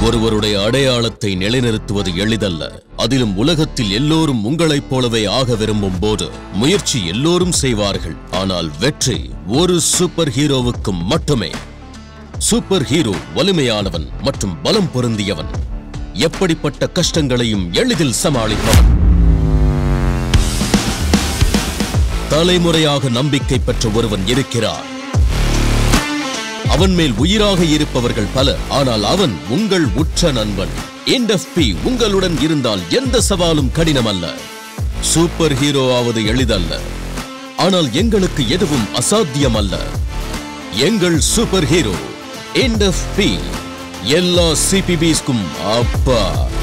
ஒருவருடைய அடையாளத்தை நிலைநிறுத்துவது எளிதல்ல அதிலும் உலகத்தில் எல்லோரும் உங்களைப் போலவே ஆக விரும்பும் போது முயற்சி எல்லோரும் செய்வார்கள் ஆனால் வெற்றி ஒரு சூப்பர் ஹீரோவுக்கு மட்டுமே சூப்பர் ஹீரோ வலிமையானவன் மற்றும் பலம் பொருந்தியவன் எப்படிப்பட்ட கஷ்டங்களையும் எளிதில் சமாளிப்பவன் தலைமுறையாக நம்பிக்கை பெற்ற ஒருவன் இருக்கிறார் அவன் மேல் உயிராக இருப்பவர்கள் பலர் ஆனால் அவன் உங்கள் உற்ற நண்பன் NFP உங்களுடன் இருந்தால் எந்த சவாலும் கடினமல்ல சூப்பர் ஹீரோ ஆவது எளிதல்ல ஆனால் எங்களுக்கு எதுவும் அசாத்தியம் அல்ல எங்கள் சூப்பர் ஹீரோ NFP எல்லா சிபிபிஸ்க்கும் அப்பா